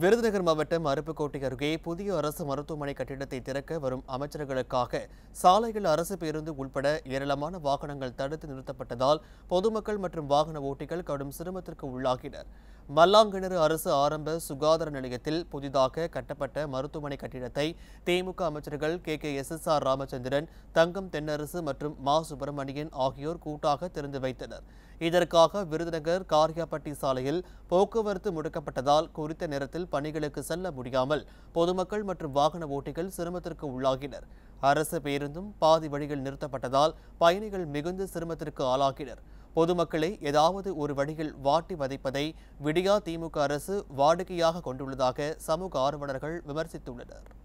விருதுநகர் மாவட்டம் அருப்புக்கோட்டை அருகே புதிய அரசு மருத்துவமனை கட்டிடத்தை திறக்க வரும் அமைச்சர்களுக்காக சாலையில் அரசு பேருந்து உள்பட ஏராளமான வாகனங்கள் தடுத்து நிறுத்தப்பட்டதால் பொதுமக்கள் மற்றும் வாகன ஓட்டிகள் கடும் சிரமத்திற்கு உள்ளாகினர் மல்லாங்கிணறு அரசு ஆரம்ப சுகாதார நிலையத்தில் புதிதாக கட்டப்பட்ட மருத்துவமனை கட்டிடத்தை திமுக அமைச்சர்கள் K K S S R Ramachandran Thangam Thennarasu மற்றும் மா சுப்பிரமணியன் ஆகியோர் கூட்டாக திறந்து வைத்தனர் இதற்காக விருதுநகர் காரியாப்பட்டி சாலையில் போக்குவரத்து முடக்கப்பட்டதால் குறித்த நேரத்தில் பணிகளுக்கு செல்ல முடியாமல் பொதுமக்கள் மற்றும் வாகன ஓட்டிகள் சிரமத்திற்கு உள்ளாகினர் அரசு பேருந்தும் பாதி வழியில் நிறுத்தப்பட்டதால் பயணிகள் மிகுந்த சிரமத்திற்கு ஆளாகினர் பொதுமக்களை ஏதாவது ஒரு வழியில் வாட்டி வதைப்பதை விடியா திமுக அரசு வாடிக்கையாக கொண்டுள்ளதாக சமூக ஆர்வலர்கள் விமர்சித்துள்ளனர்